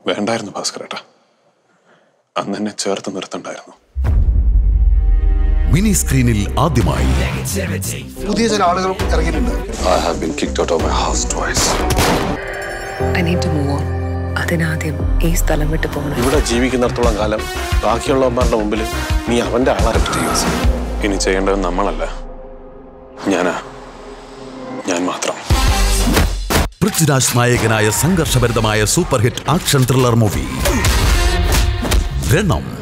വേണ്ടായിരുന്നു ഭാസ്കരേട്ടാ അന്ന് എന്നെ ചേർത്ത് നിർത്തണ്ടായിരുന്നു മിനി സ്ക്രീനിൽ ആദ്യമായി പുതിയ ചില ആളുകളും ഇറങ്ങിയിട്ടുണ്ട് I have been kicked out of my house twice. I need to move on അതിനാദ്യം ഈ സ്ഥലം വിട്ടു പോകണം ഇവിടെ ജീവിക്കുന്നിടത്തോളം കാലം ബാക്കിയുള്ളവന്മാരുടെ മുമ്പിൽ നീ അവന്റെ ആളാ ഇനി ചെയ്യേണ്ടത് നമ്മളല്ല ഞാനാ ഞാൻ മാത്രം പൃഥ്വിരാജ് നായകനായ സംഘർഷഭരിതമായ super hit action thriller movie രണം